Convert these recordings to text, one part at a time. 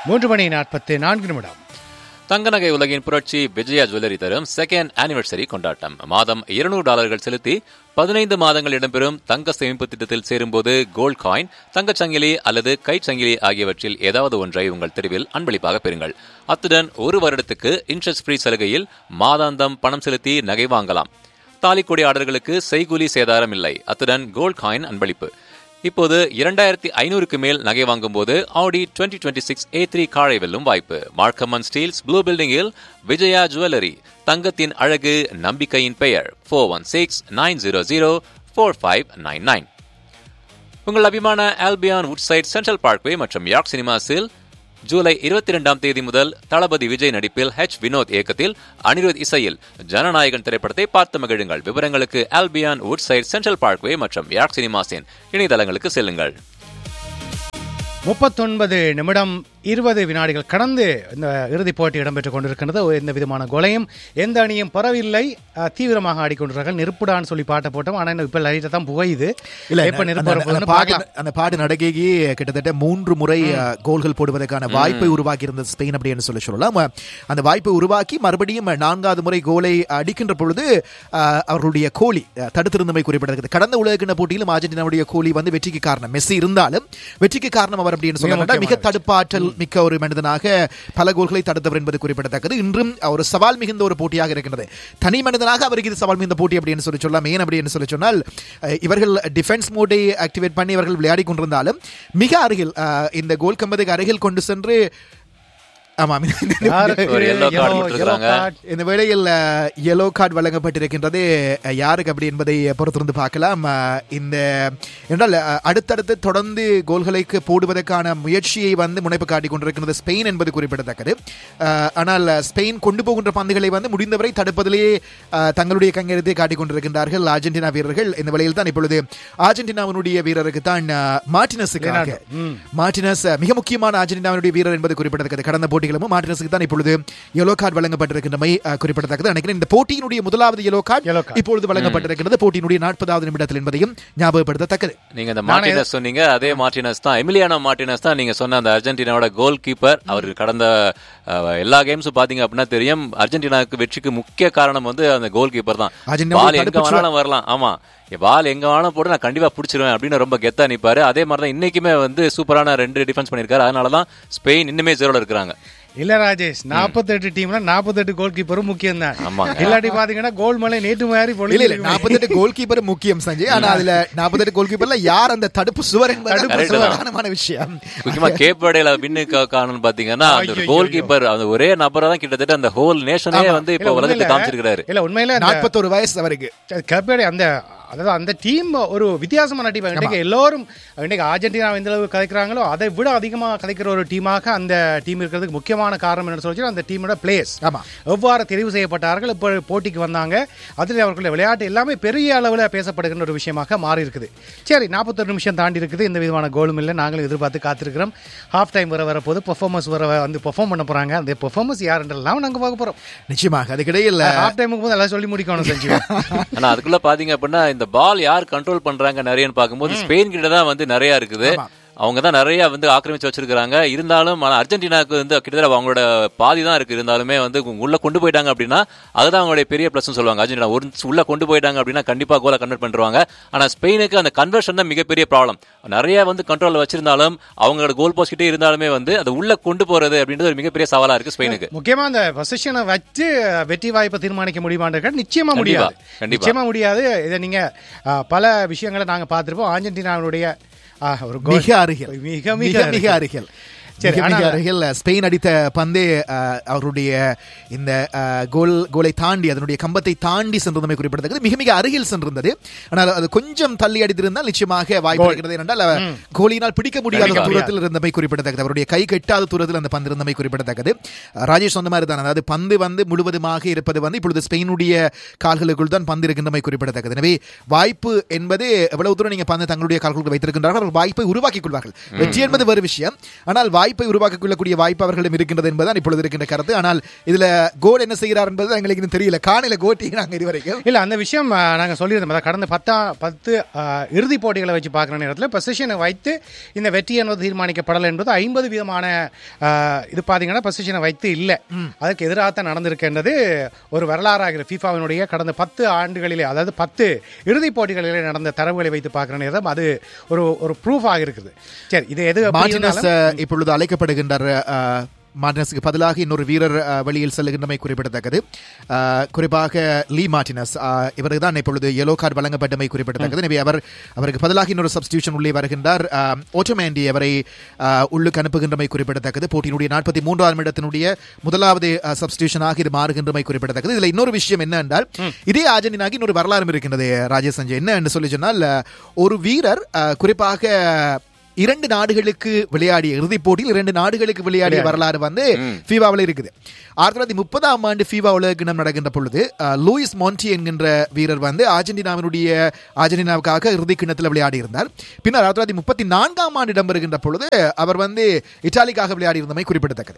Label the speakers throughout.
Speaker 1: மூன்று மணி நாற்பத்தி நான்கு நிமிடம்
Speaker 2: தங்க நகை உலகின் புரட்சி விஜயா ஜுவல்லரி தரும் செகண்ட் ஆனிவர்சரி கொண்டாட்டம் மாதம் இருநூறு டாலர்கள் செலுத்தி பதினைந்து மாதங்கள் இடம்பெறும் தங்க சேமிப்பு திட்டத்தில் சேரும்போது கோல்ட் காயின் தங்கச் சங்கிலி அல்லது கைச்சங்கிலி ஆகியவற்றில் ஏதாவது ஒன்றை உங்கள் தெருவில் அன்பளிப்பாக பெறுங்கள் அத்துடன் ஒரு வருடத்துக்கு இன்ட்ரெஸ்ட் ஃப்ரீ சலுகையில் மாதாந்தம் பணம் செலுத்தி நகை வாங்கலாம் தாலிக்கொடி ஆர்டர்களுக்கு செய்கூலி சேதாரம் இல்லை அத்துடன் கோல்ட் காயின் அன்பளிப்பு இப்போது இரண்டாயிரத்தி ஐநூறுக்கு மேல் நகை வாங்கும் போது Audi twenty twenty six A three காரை வெல்லும் வாய்ப்பு மார்க்கமன் ஸ்டீல்ஸ் ப்ளூ பில்டிங்கில் விஜயா ஜுவல்லரி தங்கத்தின் அழகு நம்பிக்கையின் பெயர் four one six nine zero zero four five nine nine உங்கள் அபிமான ஆல்பியான் வுட்சைட் சென்ட்ரல் பார்க்வே மற்றும் யார்க் சினிமாஸில் ஜூலை இருபத்தி இரண்டாம் தேதி முதல் தளபதி விஜய் நடிப்பில் ஹெச் வினோத் இயக்கத்தில் அனிருத் இசையில் ஜனநாயகன் திரைப்படத்தை பார்த்து மகிழுங்கள் விவரங்களுக்கு ஆல்பியான் வுட்சைட் சென்ட்ரல் பார்க்வே மற்றும் யார்க் சினிமாஸின் இணையதளங்களுக்கு செல்லுங்கள்
Speaker 1: முப்பத்தொன்பது நிமிடம் இருபது வினாடிகள் கடந்து இந்த இறுதிப் போட்டி இடம்பெற்றுக் கொண்டிருக்கின்றது எந்த விதமான கொலையும் எந்த அணியும் பரவில்லை அஹ், தீவிரமாக ஆடிக்கொண்டிருக்கிறார்கள் நெருப்புடான்னு சொல்லி பாட்டை போட்டோம் ஆனால் இப்ப லைட்டா தான் புகையுது
Speaker 3: இல்ல
Speaker 1: எப்ப
Speaker 3: அந்த-
Speaker 1: நெருப்பு
Speaker 3: அந்த-
Speaker 1: வரப்போகுதுன்னு
Speaker 3: அந்த பாடு
Speaker 1: பார்க்கலாம்.
Speaker 3: அந்த பாடு நடக்கையே கிட்டத்தட்ட மூன்று முறை அஹ், கோல்கள் போடுவதற்கான வாய்ப்பை உருவாக்கி இருந்தது ஸ்பெயின் அப்படின்னு சொல்லி சொல்லலாம் அஹ், அந்த வாய்ப்பை உருவாக்கி மறுபடியும் நான்காவது முறை கோலை அடிக்கின்ற பொழுது அஹ், அவர்களுடைய கோலி அஹ், தடுத்திருந்தமை குறிப்பிடத்தக்கது கடந்த உலகக்கிண போட்டியிலும் அர்ஜென்டினாவுடைய கோலி வந்து வெற்றிக்கு காரணம் மெஸ்ஸி இருந்தாலும் வெற்றிக்கு காரணம் அவர் அப்படின்னு சொன்னா மிக
Speaker 1: முக்கியமான
Speaker 3: தடுப்பாற்றல் மிக்க ஒரு மனிதனாக பல கோல்களை தடுத்தவர் என்பது குறிப்பிடத்தக்கது இன்றும் ஒரு சவால் மிகுந்த ஒரு போட்டியாக இருக்கின்றது தனி மனிதனாக அவருக்கு இது சவால் மிகுந்த போட்டி அப்படின்னு சொல்லி சொல்லலாம் ஏன் அப்படின்னு சொல்லி சொன்னால் அஹ், இவர்கள் டிஃபென்ஸ் மோடை ஆக்டிவேட் பண்ணி இவர்கள் விளையாடி கொண்டிருந்தாலும் மிக அருகில் அஹ், இந்த கோல் கம்பதுக்கு அருகில் கொண்டு சென்று ஆமாம் இந்த-
Speaker 1: யாருக்கு
Speaker 2: ஒரு yellow card
Speaker 1: yellow-
Speaker 2: கொடுத்திருக்காங்க.
Speaker 1: yellow card?
Speaker 3: இந்த வேளையில் எல்லோ கார்டு வழங்கப்பட்டிருக்கின்றது அஹ், யாருக்கு அப்படி என்பதை பொறுத்திருந்து பார்க்கலாம் அஹ், இந்த என்றால் அஹ், அடுத்தடுத்து தொடர்ந்து கோல்களுக்கு போடுவதற்கான முயற்சியை வந்து முனைப்பு காட்டிக் கொண்டிருக்கிறது ஸ்பெயின் என்பது குறிப்பிடத்தக்கது அஹ், ஆனால் ஸ்பெயின் கொண்டு போகின்ற பந்துகளை வந்து முடிந்தவரை தடுப்பதிலேயே அஹ், தங்களுடைய கங்கரத்தை காட்டிக் கொண்டிருக்கின்றார்கள் அர்ஜென்டினா வீரர்கள் இந்த வேளையில் தான் இப்பொழுது அர்ஜென்டினாவினுடைய வீரருக்கு தான் மார்டினஸுக்காக மார்டினஸ் அஹ், மிக முக்கியமான அர்ஜென்டினாவினுடைய வீரர் என்பது குறிப்பிடத்தக்கது கடந்த போட்டிகளும் மார்டினஸுக்கு தான் இப்பொழுது எல்லோ கார்டு வழங்கப்பட்டிருக்கின்றமை அஹ், குறிப்பிடத்தக்கது நினைக்கிறேன் இந்த போட்டியினுடைய முதலாவது எல்லோ
Speaker 1: Yellow
Speaker 3: கார்டு
Speaker 1: card.
Speaker 3: இப்பொழுது வழங்கப்பட்டிருக்கிறது போட்டியினுடைய நாற்பதாவது நிமிடத்தில் என்பதையும் ஞாபகப்படுத்தத்தக்கது
Speaker 2: நீங்க இந்த மார்டினஸ் சொன்னீங்க அதே மார்டினஸ் தான் எமிலியானோ மார்டினஸ் தான் நீங்க சொன்ன அந்த அர்ஜென்டினாவோட கோல் கீப்பர் அவர் கடந்த அஹ், எல்லா கேம்ஸும் பாத்தீங்க அப்படின்னா தெரியும் அர்ஜென்டினாவுக்கு வெற்றிக்கு முக்கிய காரணம் வந்து அந்த கோல் கீப்பர் தான்
Speaker 3: அர்ஜென்டினாவோட
Speaker 2: பால் எங்க
Speaker 3: தடுப்பு
Speaker 2: வேணாலும் வரலாம் ஆமா பால் எங்க வேணாலும் போட்டு நான் கண்டிப்பா பிடிச்சிருவேன் அப்படின்னு ரொம்ப கெத்தா நிப்பாரு அதே மாதிரி தான் இன்னைக்குமே வந்து சூப்பரான ரெண்டு டிஃபென்ஸ் பண்ணிருக்காரு அதனாலதான் ஸ்பெயின் இன்னுமே ஜீரோல இருக்கிறாங்க
Speaker 1: இல்ல ராஜேஷ் நாற்பத்தெட்டு டீம்ல நாற்பத்தெட்டு கோல் கீப்பரும் முக்கியம் தான்
Speaker 2: ஆமாங்க.
Speaker 1: இல்லாட்டி பாத்தீங்கன்னா கோல் மலை நேற்று மாதிரி
Speaker 3: இல்ல இல்ல நாற்பத்தெட்டு கோல் கீப்பர் முக்கியம் சஞ்சய் ஆனா அதுல நாற்பத்தெட்டு கோல் கீப்பர்ல யார் அந்த தடுப்பு சுவர் என்பது
Speaker 1: தடுப்பு
Speaker 2: சுவர்.
Speaker 3: பிரதானமான விஷயம்
Speaker 2: முக்கியமா கேப்படையில வின்னு காணும் பாத்தீங்கன்னா அந்த
Speaker 1: ஐயோ,
Speaker 2: கோல்
Speaker 1: ஐயோ.
Speaker 2: கீப்பர் அந்த ஒரே நபரை தான் கிட்டத்தட்ட அந்த ஹோல் நேஷனே வந்து இப்போ உலகத்தை காமிச்சிருக்காரு
Speaker 1: இல்ல உண்மையில அந்த-
Speaker 3: நாற்பத்தொரு வயசு அவருக்கு
Speaker 1: கபடி அந்த அதாவது அந்த டீம் ஒரு வித்தியாசமான டீம் இன்றைக்கு எல்லோரும் இன்றைக்கு அர்ஜென்டினா எந்த அளவு கதைக்கிறாங்களோ அதை விட அதிகமாக கதைக்கிற ஒரு டீமாக அந்த டீம் இருக்கிறதுக்கு முக்கியமான காரணம் என்ன சொல்லி அந்த டீமோட பிளேயர்ஸ்
Speaker 3: ஆமா
Speaker 1: எவ்வாறு தெரிவு செய்யப்பட்டார்கள் இப்போ போட்டிக்கு வந்தாங்க அதில் அவர்களுடைய விளையாட்டு எல்லாமே பெரிய அளவில் பேசப்படுகின்ற ஒரு விஷயமாக மாறி இருக்குது சரி நாற்பத்தொரு நிமிஷம் தாண்டி இருக்குது இந்த விதமான கோலும் இல்லை நாங்களும் எதிர்பார்த்து காத்திருக்கிறோம் ஹாஃப் டைம் வர வரப்போது பெர்ஃபார்மன்ஸ் வர வந்து பெர்ஃபார்ம் பண்ண போறாங்க அந்த பெர்ஃபார்மன்ஸ் யாருன்றலாம் நாங்கள் பார்க்க போறோம்
Speaker 3: நிச்சயமாக அதுக்கிடையில்
Speaker 1: ஹாஃப் டைமுக்கு போது எல்லாம் சொல்லி முடிக்கணும் செஞ்சு
Speaker 2: ஆனா அதுக்குள்ள பாத்தீங்க அப்படின்னா இந்த பால் யார் கண்ட்ரோல் பண்றாங்க நிறையன்னு பார்க்கும்போது ஸ்பெயின் கிட்ட தான் வந்து நிறைய இருக்குது
Speaker 3: ஆமா.
Speaker 2: அவங்க தான் நிறைய வந்து ஆக்கிரமிச்சு வச்சிருக்காங்க இருந்தாலும் ஆனா அர்ஜென்டினாக்கு வந்து கிட்டத்தட்ட அவங்களோட பாதி தான் இருக்கு இருந்தாலுமே வந்து உள்ள கொண்டு போயிட்டாங்க அப்படின்னா அதுதான் அவங்களுடைய பெரிய பிளஸ் சொல்லுவாங்க அர்ஜென்டினா ஒரு உள்ள கொண்டு போயிட்டாங்க அப்படின்னா கண்டிப்பா கோலை கன்வெர்ட் பண்ணிருவாங்க ஆனா ஸ்பெயினுக்கு அந்த கன்வர்ஷன் தான் மிகப்பெரிய ப்ராப்ளம் நிறைய வந்து கண்ட்ரோல் வச்சிருந்தாலும் அவங்களோட கோல் போஸ்ட் கிட்டே இருந்தாலுமே வந்து அது உள்ள கொண்டு போறது அப்படின்றது ஒரு மிகப்பெரிய சவாலா இருக்கு ஸ்பெயினுக்கு
Speaker 1: முக்கியமா அந்த பொசிஷனை வச்சு வெற்றி வாய்ப்பை தீர்மானிக்க முடியுமான்னு நிச்சயமா முடியாது
Speaker 2: கண்டிப்பா.
Speaker 1: நிச்சயமா முடியாது இதை நீங்க ஆ, பல விஷயங்களை நாங்க பார்த்திருப்போம் அர்ஜென்டினாவுடைய ஆ, ஒரு goal.
Speaker 3: மிக அருகில்
Speaker 1: மிக
Speaker 3: மிக
Speaker 1: மிக
Speaker 3: மிக அருகில்
Speaker 1: சரி,
Speaker 3: மிக மிக
Speaker 1: ஆனால்
Speaker 3: அருகில் ஸ்பெயின் அடித்த பந்தே அஹ், அவருடைய இந்த அஹ், கோல் கோலை தாண்டி அதனுடைய கம்பத்தை தாண்டி சென்றதுமே குறிப்பிடத்தக்கது மிக மிக அருகில் சென்றிருந்தது ஆனால் அது கொஞ்சம் தள்ளி அடித்திருந்தால் நிச்சயமாக வாய்ப்பு இருக்கிறது என்றால் அவர் கோலியினால் பிடிக்க முடியாத
Speaker 2: கண்டிப்பா.
Speaker 3: தூரத்தில் இருந்தமை குறிப்பிடத்தக்கது அவருடைய கை கெட்டாத தூரத்தில் அந்த பந்து இருந்தமை குறிப்பிடத்தக்கது அஹ், ராஜேஷ் சொன்ன மாதிரி தான் அதாவது பந்து வந்து முழுவதுமாக இருப்பது வந்து இப்பொழுது ஸ்பெயினுடைய கால்களுக்குள் தான் பந்து இருக்கின்றமை குறிப்பிடத்தக்கது எனவே வாய்ப்பு என்பது எவ்வளவு தூரம் நீங்க பந்து தங்களுடைய கால்களுக்கு வைத்திருக்கின்றார்கள் அவர்கள் வாய்ப்பை உருவாக்கிக் கொள்வார்கள் வெற்றி என்பது வேறு விஷயம் ஆனால் வாய்ப்பை உருவாக்கிக் கொள்ளக்கூடிய வாய்ப்பு அவர்களிடம் இருக்கின்றது என்பதுதான் இப்பொழுது இருக்கின்ற கருத்து ஆனால் இதுல கோட் என்ன செய்கிறார் என்பது எங்களுக்கு இன்னும் தெரியல காணில கோட்டி நாங்க இதுவரைக்கும்
Speaker 1: இல்ல அந்த விஷயம் அஹ், நாங்க சொல்லியிருந்தோம் அதாவது கடந்த பத்தா பத்து அஹ், இறுதிப் போட்டிகளை வச்சு பார்க்குற நேரத்தில் பொசிஷனை வைத்து இந்த வெற்றி என்பது தீர்மானிக்கப்படலை என்பது ஐம்பது விதமான அஹ், இது பார்த்தீங்கன்னா பொசிஷனை வைத்து இல்லை அதுக்கு எதிராகத்தான் நடந்திருக்கின்றது ஒரு வரலாறாகிற ஃபீஃபாவினுடைய கடந்த பத்து ஆண்டுகளிலே அதாவது பத்து இறுதிப் போட்டிகளிலே நடந்த தரவுகளை வைத்து பார்க்குற நேரம் அது ஒரு ஒரு ப்ரூஃப் ஆகிருக்குது சரி இது எது எப்படி
Speaker 3: மார்டினஸ்
Speaker 1: இருந்தாலும்
Speaker 3: அஹ், இப்பொழுது அழைக்கப்படுகின்றார் அஹ், மார்டினஸுக்கு பதிலாக இன்னொரு வீரர் அஹ், வெளியில் செல்லுகின்றமை குறிப்பிடத்தக்கது அஹ், குறிப்பாக லீ மார்டினஸ் அஹ், இவருக்கு தான் இப்பொழுது yellow கார்டு வழங்கப்பட்டமை குறிப்பிடத்தக்கது எனவே அவர் அவருக்கு பதிலாக இன்னொரு சப்ஸ்டியூஷன் உள்ளே வருகின்றார் ஓட்டோமேண்டி அவரை அஹ், உள்ளுக்கு அனுப்புகின்றமை குறிப்பிடத்தக்கது போட்டியினுடைய நாற்பத்தி மூன்றாம் இடத்தினுடைய முதலாவது சப்ஸ்டியூஷனாக இது மாறுகின்றமை குறிப்பிடத்தக்கது இதுல இன்னொரு விஷயம் என்ன என்றால் இதே அர்ஜென்டினாக்கு இன்னொரு வரலாறு இருக்கின்றது ராஜேஷ் சஞ்சய் என்ன என்று சொல்லி சொன்னால் அஹ், ஒரு வீரர் அஹ், குறிப்பாக இரண்டு நாடுகளுக்கு விளையாடிய இறுதிப் போட்டியில் இரண்டு நாடுகளுக்கு விளையாடிய வரலாறு வந்து ஃபீவாவில் இருக்குது ஆயிரத்தி தொள்ளாயிரத்தி முப்பதாம் ஆண்டு ஃபீவா உலகினம் நடக்கின்ற பொழுது அஹ், லூயிஸ் மொன்டி என்கின்ற வீரர் வந்து அர்ஜென்டினாவினுடைய அர்ஜென்டினாவுக்காக இறுதி கிண்ணத்தில் விளையாடி இருந்தார் பின்னர் ஆயிரத்தி தொள்ளாயிரத்தி முப்பத்தி நான்காம் ஆண்டு இடம்பெறுகின்ற பொழுது அவர் வந்து இத்தாலிக்காக விளையாடி இருந்தமை குறிப்பிடத்தக்கது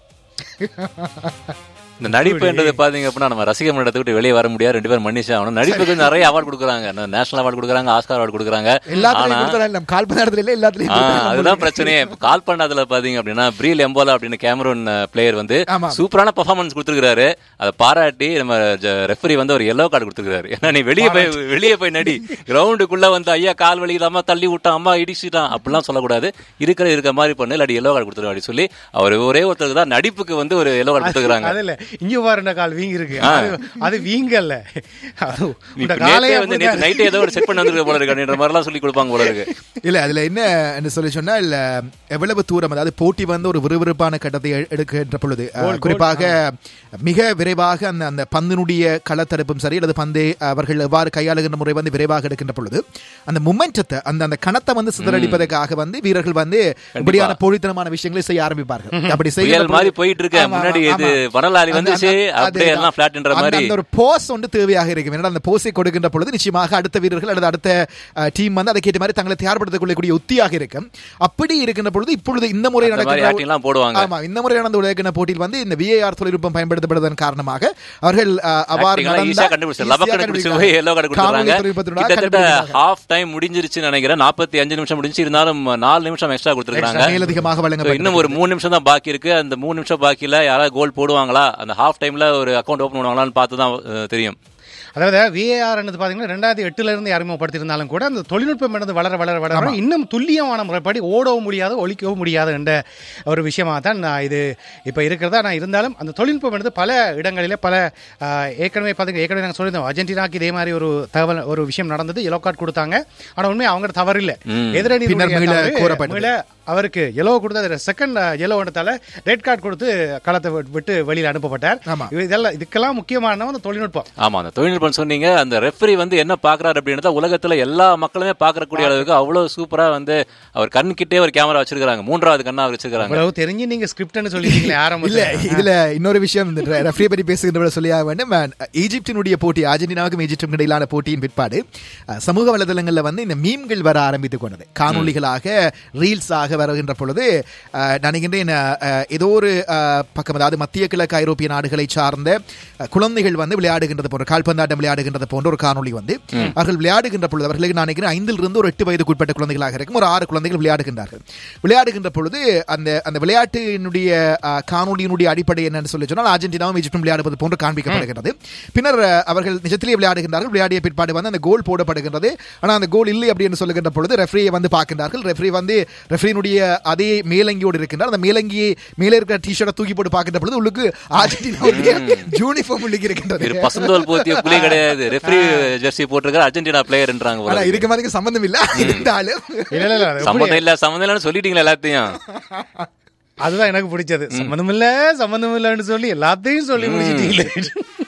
Speaker 2: இந்த நடிப்புன்றது பாத்தீங்க அப்படின்னா நம்ம ரசிக மன்றத்தை விட்டு வெளியே வர முடியாது ரெண்டு பேரும் மன்னிச்சு ஆகணும் நடிப்புக்கு நிறைய அவார்டு கொடுக்குறாங்க நேஷனல் அவார்டு கொடுக்குறாங்க ஆஸ்கார் அவார்டு கொடுக்குறாங்க
Speaker 3: எல்லாத்துலயும்
Speaker 2: ஆனா
Speaker 3: கொடுத்தா நம்ம கால் பண்ண இல்ல எல்லாத்துலயும்
Speaker 2: ஆ,
Speaker 3: கொடுத்தா
Speaker 2: அதுதான் பிரச்சனையே இப்ப கால் பண்ணதுல பாத்தீங்க அப்படின்னா பிரீல் எம்போலா அப்படின்னு கேமரூன் பிளேயர் வந்து
Speaker 3: ஆமா.
Speaker 2: சூப்பரான பெர்ஃபார்மன்ஸ் கொடுத்துருக்காரு அதை பாராட்டி நம்ம ரெஃபரி வந்து ஒரு எல்லோ கார்டு கொடுத்துருக்காரு ஏன்னா நீ வெளியே போய் வெளியே போய் நடி கிரவுண்டுக்குள்ள வந்து ஐயா கால் வலிக்குதாமா தள்ளி விட்டான் அம்மா இடிச்சிட்டான் அப்படிலாம் சொல்லக்கூடாது இருக்கிற இருக்க மாதிரி பண்ணு இல்லாட்டி எல்லோ கார்டு கொடுத்துருவாரு அப்படி சொல்லி அவர் ஒரே ஒருத்தருக்கு தான் நடிப்புக்கு வந்து ஒரு எல்லோ கார்டு கொடுத்துருக்காங்க
Speaker 1: அது இல்ல இங்க பாருங்க கால் வீங்கி இருக்கு அது- அது வீங்கல்ல அது இந்த
Speaker 2: நேத்தே
Speaker 1: காலையே
Speaker 2: வந்து நேத்து நைட்டே ஏதோ ஒரு செட் பண்ணி வந்திருக்க போல இருக்கு அப்படின்ற மாதிரிலாம் சொல்லி கொடுப்பாங்க போல இருக்கு
Speaker 3: இல்ல அதுல என்ன என்று சொல்லி சொன்னா இல்ல எவ்வளவு தூரம் அதாவது போட்டி வந்து ஒரு விறுவிறுப்பான கட்டத்தை எ- எடுக்கின்ற பொழுது அஹ், குறிப்பாக மிக விரைவாக அந்த அந்த பந்தினுடைய களத்தடுப்பும் சரி அல்லது பந்தை அவர்கள் எவ்வாறு கையாளுகின்ற முறை வந்து விரைவாக எடுக்கின்ற பொழுது அந்த முமெண்டத்தை அந்த அந்த கணத்தை வந்து சிதறடிப்பதற்காக வந்து வீரர்கள் வந்து இப்படியான போழித்தனமான விஷயங்களை செய்ய ஆரம்பிப்பார்கள் அப்படி செய்கிற
Speaker 2: புயல்
Speaker 3: பொழுது-
Speaker 2: மாதிரி போயிட்டு இருக்க
Speaker 3: ஆமா,
Speaker 2: முன்னாடி
Speaker 3: ஆமா,
Speaker 2: இது
Speaker 3: ஆமா.
Speaker 2: வரலாறு
Speaker 3: அந்த-
Speaker 2: வந்துச்சு
Speaker 3: அந்த-
Speaker 2: அப்படியே
Speaker 3: அதேதான்.
Speaker 2: எல்லாம் பிளாட்ன்ற
Speaker 3: அந்த-
Speaker 2: மாதிரி
Speaker 3: அந்த ஒரு போஸ் வந்து தேவையாக இருக்கும் ஏன்னா அந்த போஸை கொடுக்கின்ற பொழுது நிச்சயமாக அடுத்த வீரர்கள் அல்லது அடுத்த டீம் வந்து அதுக்கேற்ற மாதிரி தங்களை தயார்படுத்திக் கொள்ளக்கூடிய உத்தியாக இருக்கும் அப்படி இருக்கின்ற பொழுது இப்பொழுது இந்த முறை
Speaker 2: அந்த மாதிரி acting எல்லாம் போடுவாங்க.
Speaker 3: ஆமா இந்த முறை நடந்த உலகின போட்டியில் வந்து இந்த விஏஆர் தொழில்நுட்பம் பயன்படுத்தப்படுவதன் காரணமாக அவர்கள் அஹ், அவ்வாறு
Speaker 2: Acting எல்லாம்
Speaker 3: நடந்த-
Speaker 2: ஈஸியா கண்டுபிடிச்சு
Speaker 3: ஈஸியா
Speaker 2: லபக்கனை பிடிச்சு
Speaker 3: கண்டுபிடிக்கிறாங்க.
Speaker 2: போய் எல்லோ கார்டு
Speaker 3: காணொளி
Speaker 2: கொடுத்துறாங்க
Speaker 3: தொழில்நுட்பத்தினூடாக
Speaker 2: கிட்டத்தட்ட
Speaker 3: கண்டுபிடிக்கிறாங்க.
Speaker 2: ஹாஃப் டைம் முடிஞ்சிருச்சுன்னு நினைக்கிறேன் நாற்பத்தி அஞ்சு நிமிஷம் முடிஞ்சு இருந்தாலும் நாலு நிமிஷம் எக்ஸ்ட்ரா கொடுத்துருக்காங்க
Speaker 3: மேலதிகமாக
Speaker 2: So,
Speaker 3: வழங்கப்பட்டது.
Speaker 2: இன்னும் ஒரு மூணு நிமிஷம் தான் பாக்கி இருக்கு அந்த மூணு நிமிஷம் பாக்கியில யாராவது கோல் போடுவாங்களா அந்த ஹாஃப் டைம்ல ஒரு அக்கௌண்ட் ஓபன் பண்ணுவாங்களான்னு பார்த்து தான் அஹ், தெரியும்
Speaker 1: அதாவது விஏஆர் பார்த்தீங்கன்னா ரெண்டாயிரத்தி எட்டுல இருந்து அறிமுகப்படுத்தியிருந்தாலும் கூட அந்த தொழில்நுட்பம் என்பது வளர வளர வளர இன்னும் துல்லியமான முறைப்படி ஓடவும் முடியாது ஒழிக்கவும் முடியாது என்ற ஒரு விஷயமாக தான் நான் இது இப்போ இருக்கிறதா நான் இருந்தாலும் அந்த தொழில்நுட்பம் என்பது பல இடங்களிலே பல ஆஹ், ஏற்கனவே பார்த்தீங்கன்னா ஏற்கனவே நாங்கள் சொல்லியிருந்தோம் அர்ஜென்டினாக்கு இதே மாதிரி ஒரு தகவல் ஒரு விஷயம் நடந்தது எல்லோ கார்டு கொடுத்தாங்க ஆனால் உண்மை அவங்க தவறு இல்லை எதிரணி
Speaker 3: பின்னர் மீள கோரப்பட்டது.
Speaker 1: அவருக்கு எல்லோ கொடுத்தது செகண்ட் எல்லோ எடுத்தால ரெட் கார்டு கொடுத்து களத்தை விட்டு- விட்டு வெளியில் அனுப்பப்பட்டார்
Speaker 3: ஆமா.
Speaker 1: இது- இதெல்லாம் இதுக்கெல்லாம் முக்கியமான அந்த தொழில்நுட்பம்
Speaker 2: ஆமா அந்த தொழில்நுட்பம் சொன்னீங்க அந்த ரெஃபரி வந்து என்ன பாக்குறாரு அப்படின்றத உலகத்துல எல்லா மக்களுமே பாக்கக்கூடிய அளவுக்கு அவ்வளவு சூப்பரா வந்து அவர் கண் கிட்டே ஒரு கேமரா வச்சிருக்காங்க மூன்றாவது கண்ணா அவர் வச்சிருக்காங்க
Speaker 1: இவ்வளவு தெரிஞ்சு நீங்க ஸ்கிரிப்ட்னு சொல்லிட்டீங்களே
Speaker 3: இல்ல
Speaker 1: ஆரம்பத்துல
Speaker 3: இதுல இன்னொரு விஷயம் இந்த ரெஃப்ரி பற்றி பேசுகின்ற சொல்லியாக வேண்டும் அஹ், ஈஜிப்தினுடைய போட்டி அர்ஜென்டினாவுக்கும் ஈஜிப்டும் இடையிலான போட்டியின் பிற்பாடு அஹ், சமூக வலைதளங்கள்ல வந்து இந்த மீம்கள் வர ஆரம்பித்துக் கொண்டது காணொளிகளாக ரீல்ஸாக வருகின்ற பொழுது அஹ், நினைக்கின்றேன் அஹ், அஹ், ஏதோ ஒரு அஹ், பக்கம் அதாவது மத்திய கிழக்கு ஐரோப்பிய நாடுகளை சார்ந்த அஹ், குழந்தைகள் வந்து விளையாடுகின்றது போன்ற கால்பந்தாட்டம் விளையாடுகின்றது போன்ற ஒரு காணொளி வந்து அவர்கள் விளையாடுகின்ற பொழுது அவர்களுக்கு நான் நினைக்கிறேன் ஐந்தில் இருந்து ஒரு எட்டு வயதுக்கு உட்பட்ட குழந்தைகளாக இருக்கும் ஒரு ஆறு குழந்தைகள் விளையாடுகின்றார்கள் விளையாடுகின்ற பொழுது அந்த அந்த விளையாட்டினுடைய அஹ், காணொளியினுடைய அடிப்படை என்னன்னு சொல்லி சொன்னால் அர்ஜென்டினாவும் ஈஜிப்டும் விளையாடுவது போன்று காண்பிக்கப்படுகிறது பின்னர் அஹ், அவர்கள் நிஜத்திலே விளையாடுகின்றார்கள் விளையாடிய பிற்பாடு வந்து அந்த கோல் போடப்படுகின்றது ஆனால் அந்த கோல் இல்லை அப்படின்னு சொல்லுகின்ற பொழுது ரெஃப்ரியை வந்து பார்க்கின்றார்கள் ரெஃப்ரி வந்து ரெஃப்ரியினுடைய அதே மேலங்கியோடு இருக்கின்றார் அந்த மேலங்கியை மேலே இருக்கிற டிஷர்ட்டை தூக்கி போட்டு பார்க்கின்ற பொழுது உள்ளுக்கு அர்ஜென்டினாவுடைய யூனிஃபார்ம் உள்ளுக்கு இருக்கின்றது
Speaker 2: இது பசுந்தோல் போத்திய புலி கிடையாது ரெஃப்ரி ஜெர்சி போட்டிருக்காரு அர்ஜென்டினா பிளேயர்ன்றாங்க
Speaker 3: ஆனா இதுக்கு மாதிரி சம்பந்தம் இல்ல இருந்தாலும்
Speaker 1: இல்ல இல்ல இல்ல அது எப்படி-
Speaker 2: சம்மந்தம் இல்ல சம்மந்தம் இல்லன்னு சொல்லிட்டீங்களா எல்லாத்தையும்
Speaker 1: அதுதான் எனக்கு பிடிச்சது சம்மந்தம் இல்ல சம்மந்தம் இல்லன்னு சொல்லி எல்லாத்தையும் சொல்லி முடிச்சிட்டீங்களே